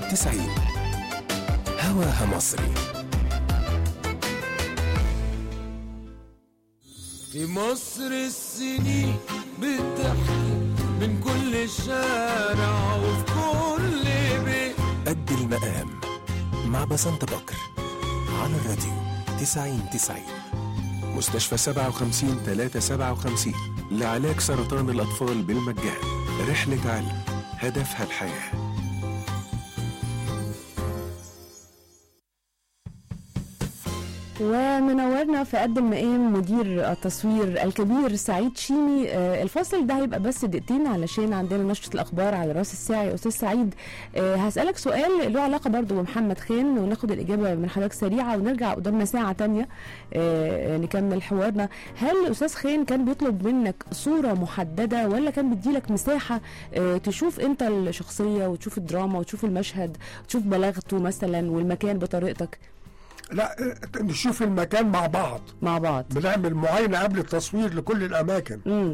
90 هواها مصري في مصر السنين بتحكي من كل شارع وفي كل بيت قد المقام مع بسنت بكر على الراديو 90 90 مستشفى 57 357 لعلاج سرطان الأطفال بالمجان رحلة علم هدفها الحياه ومنورنا في قد المقام مدير التصوير الكبير سعيد شيمي آه، الفاصل ده هيبقى بس دقيقتين علشان عندنا نشرة الأخبار على راس الساعة يا أستاذ سعيد آه، هسألك سؤال له علاقة برضو بمحمد خان وناخد الإجابة من حضرتك سريعة ونرجع قدامنا ساعة تانية آه، نكمل حوارنا هل أستاذ خان كان بيطلب منك صورة محددة ولا كان بيديلك مساحة آه، تشوف أنت الشخصية وتشوف الدراما وتشوف المشهد وتشوف بلاغته مثلا والمكان بطريقتك لا نشوف المكان مع بعض مع بعض بنعمل معاينة قبل التصوير لكل الأماكن امم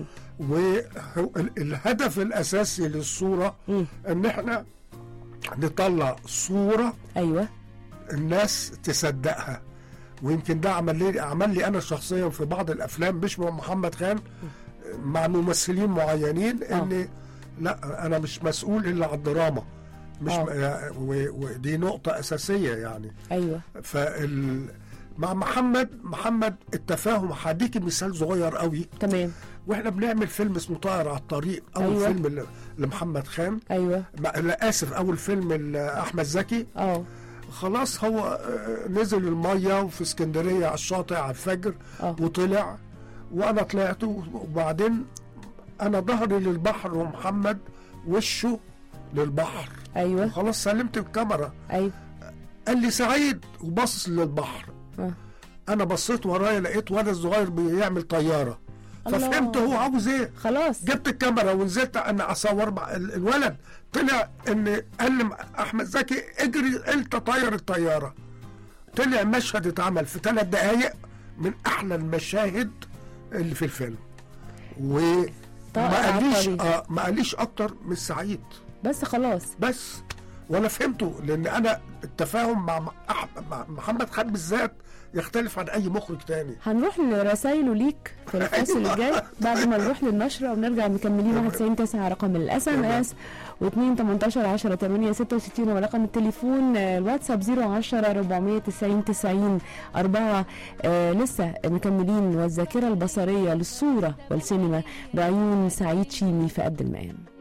والهدف الأساسي للصورة مم. إن إحنا نطلع صورة ايوه الناس تصدقها ويمكن ده عمل لي عمل لي انا شخصيا في بعض الافلام مش مع محمد خان مع ممثلين معينين آه. ان لا انا مش مسؤول الا عن الدراما مش آه. م- و- ودي نقطة أساسية يعني ايوه فال مع محمد محمد التفاهم هديكي مثال صغير قوي تمام واحنا بنعمل فيلم اسمه طائر على الطريق اول أيوة. فيلم ل- لمحمد خان ايوه ما- لا اسف اول فيلم لاحمد زكي اه خلاص هو آه، نزل الميه وفي اسكندريه على الشاطئ على الفجر اه وطلع وانا طلعت وبعدين انا ظهري للبحر ومحمد وشه للبحر ايوه خلاص سلمت الكاميرا ايوه قال لي سعيد وبصص للبحر آه. انا بصيت ورايا لقيت ولد صغير بيعمل طياره الله. ففهمت هو عاوز ايه خلاص جبت الكاميرا ونزلت انا اصور مع ال- الولد طلع ان قال لي احمد زكي اجري انت طير الطياره طلع مشهد اتعمل في ثلاث دقايق من احلى المشاهد اللي في الفيلم وما طائر قاليش عبقري. آه ما قاليش اكتر من سعيد بس خلاص بس وانا فهمته لان انا التفاهم مع مع- مع محمد خان بالذات يختلف عن اي مخرج تاني هنروح لرسايله ليك في الفاصل الجاي بعد ما نروح للنشره ونرجع مكملين 91 9 رقم الاس ام اس و2 18 10 8 66 ورقم التليفون آه، الواتساب 010 490 90 4 آه لسه مكملين والذاكره البصريه للصوره والسينما بعيون سعيد شيمي في قد المقام